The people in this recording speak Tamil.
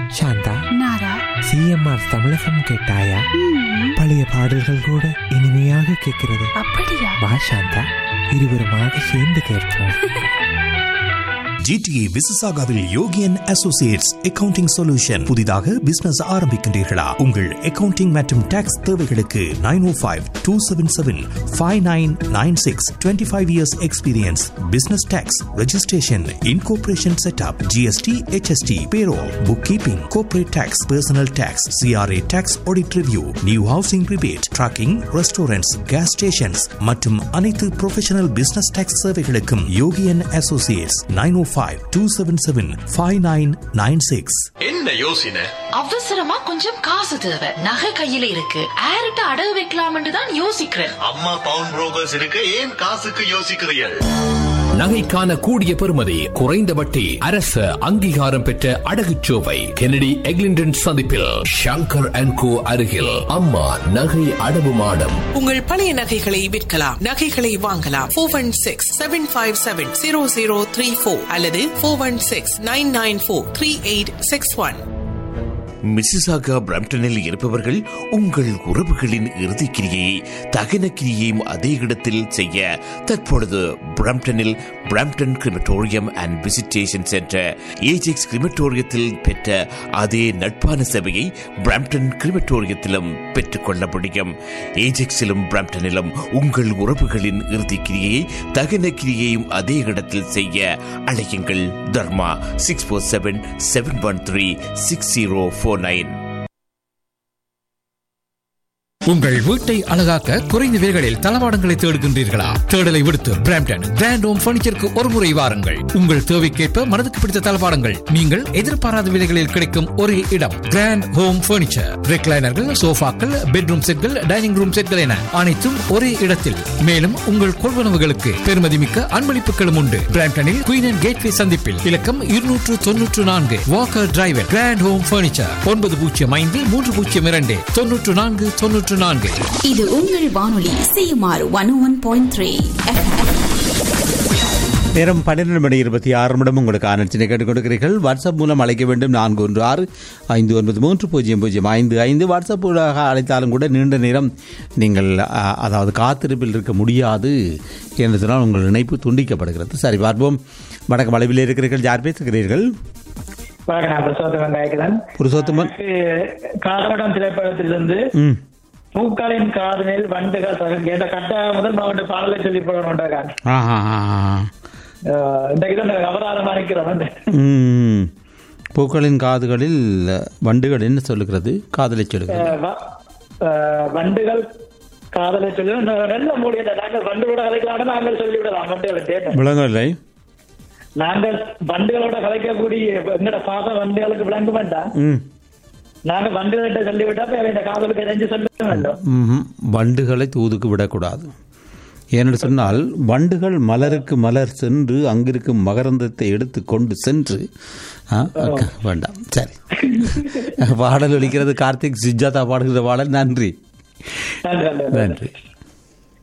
சாந்தா நாரா சிஎம்ஆர் தமிழகம் கேட்டாயா ம், பழைய பாடல்கள் கூட இனிமையாக கேட்கிறது அப்படியா வா சாந்தா இருவருமாக சேர்ந்து கேட்போம் ஜிடிஏ விசசாகாவில் யோகியன் அசோசியேட்ஸ் அக்கவுண்டிங் சொல்யூஷன் புதிதாக பிசினஸ் ஆரம்பிக்கின்றீர்களா உங்கள் அக்கவுண்டிங் மற்றும் டாக்ஸ் தேவைகளுக்கு nine O five two seven seven five nine nine six twenty five years experience business tax registration incorporation setup GST HST payroll bookkeeping corporate tax personal tax CRA tax audit review new housing rebate tracking restaurants gas stations மற்றும் அனைத்து ப்ரொஃபஷனல் பிசினஸ் டாக்ஸ் சேவைகளுக்கும் Yogiyan associates nine O five two seven seven five nine nine six என்ன யோசனை அவசரமா கொஞ்சம் காசு தேவை நகை கையில இருக்கு ஆர்ட்ட அடகு வைக்கலாம்னு தான் யோசிக்கிறேன் அம்மா பவுன் புரோக்கர்ஸ் இருக்க ஏன் காசுக்கு யோசிக்கிறீர்கள் நகைக்கான கூடிய பெறுமதி குறைந்த வட்டி அரசு அங்கீகாரம் பெற்ற அடகுச்சோவை கெனடி எக்லிண்டன் சந்திப்பில் ஷங்கர் அண்ட் கோ அருகில் அம்மா நகை அடவு மாடம் உங்கள் பழைய நகைகளை விற்கலாம் நகைகளை வாங்கலாம் four one six seven five seven zero zero three four அல்லது four one six nine nine four three eight six one Mississauga பிரம்டனில் இருப்பவர்கள் உங்கள் உறவுகளின் இறுதிக்கிரியை தகன கிரியையும் அதே இடத்தில் செய்ய தற்பொழுது பிரம்டனில் Brampton crematorium and visitation centre Ajax கிரிமட்டோரியத்தில் பெற்ற அதே நட்பான சேவையை பிரம்டன் கிரிமட்டோரியத்திலும் பெற்றுக்கொள்ள முடியும் ஏஜெக்ஸிலும் பிரம்டனிலும் உங்கள் உறவுகளின் இறுதிக்கிரியை தகன கிரியையும் அதே இடத்தில் செய்ய அழையுங்கள் Dharma six four seven seven one three six zero four nine உங்கள் வீட்டை அழகாக்க குறைந்த விலைகளில் தளவாடங்களை தேடுகின்றீர்களா தேடலை விடுத்து பிராம்டன் கிராண்ட் ஹோம் பர்னிச்சருக்கு ஒரு முறை வாருங்கள் உங்கள் தேவைக்கேற்ப மனதுக்கு பிடித்த தளவாடங்கள் நீங்கள் எதிர்பாராத விலைகளில் கிடைக்கும் ஒரே இடம் கிராண்ட் ஹோம் பர்னிச்சர் ரெக்லைனர்கள் சோஃபாக்கள் பெட்ரூம் செட்கள் டைனிங் ரூம் செட்கள் என அனைத்தும் ஒரே இடத்தில் மேலும் உங்கள் கொள்வனவுகளுக்கு பெருமதிமிக்க அன்பளிப்புகளும் உண்டு பிராம்டனில் குயின் அண்ட் கேட்வே சந்திப்பில் இலக்கம் இருநூற்று தொன்னூற்று நான்கு Walker driver grand home furniture ஒன்பது பூஜ்ஜியம் ஐந்து மூன்று பூஜ்ஜியம் இரண்டு தொன்னூற்று நான்கு தொன்னூற்று நான்கு இது உங்கள் வானொலி CMR one one point three நேரம் பன்னிரண்டு மணி இருபத்தி ஆறு நிமிடம் உங்களுக்கு ஆனர்ச்சினை கேட்டுக் கொடுக்கிறீர்கள் வாட்ஸ்அப் மூலம் அழைக்க வேண்டும் நான்கு ஒன்று ஆறு ஐந்து ஒன்பது மூன்று பூஜ்ஜியம் பூஜ்ஜியம் ஐந்து ஐந்து வாட்ஸ்அப் ஊடாக அழைத்தாலும் கூட நீண்ட நேரம் நீங்கள் அ, அதாவது காத்திருப்பில் இருக்க முடியாது என்று சொன்னால் உங்கள் இணைப்பு துண்டிக்கப்படுகிறது சரி பார்ப்போம் வணக்கம் அளவில் இருக்கிறீர்கள் யார் பேசுகிறீர்கள் வணக்கம் நான் பிரசோத்தமன் நாயக்கன் புருஷோத்தமன் காதலடம் திரைப்படத்திலிருந்து ம் பூக்களின் காதலில் வண்டுகள் சகம் கேட்ட கட்ட முதல் மாவட்ட பாடலை சொல்லி போடணும் ஆஹா இன்றைக்கு தான் அவதாரம் அழைக்கிறோம் ம் பூக்களின் காதுகளில் வண்டுகள் என்ன சொல்லுகிறது காதலை சொல்லுகிறது வண்டுகள் காதலை சொல்லி நல்ல மூலியத்தை நாங்கள் வண்டுகளோட கதைக்கலாம் நாங்கள் சொல்லிவிடலாம் வண்டுகளை தேட்டோம் விளங்கவில்லை நாங்கள் வண்டுகளோட கதைக்கக்கூடிய எங்கட பாச வண்டுகளுக்கு விளங்க வேண்டாம் ம் நாங்க வண்டுகள்கிட்ட சொல்லிவிட்டா இப்ப இந்த காதலுக்கு எரிஞ்சு சொல்ல வேண்டும் ம்ஹும். வண்டுகளை தூதுக்கு விடக்கூடாது ஏனென்று சொன்னால் வண்டுகள் மலருக்கு மலர் சென்று அங்கிருக்கும் மகரந்தத்தை எடுத்து கொண்டு சென்று ஆ, அக்க- வேண்டாம் சரி பாடல் ஒலிக்கிறது கார்த்திக் சுஜாதா பாடுகிற பாடல் நன்றி நன்றி நன்றி நன்றி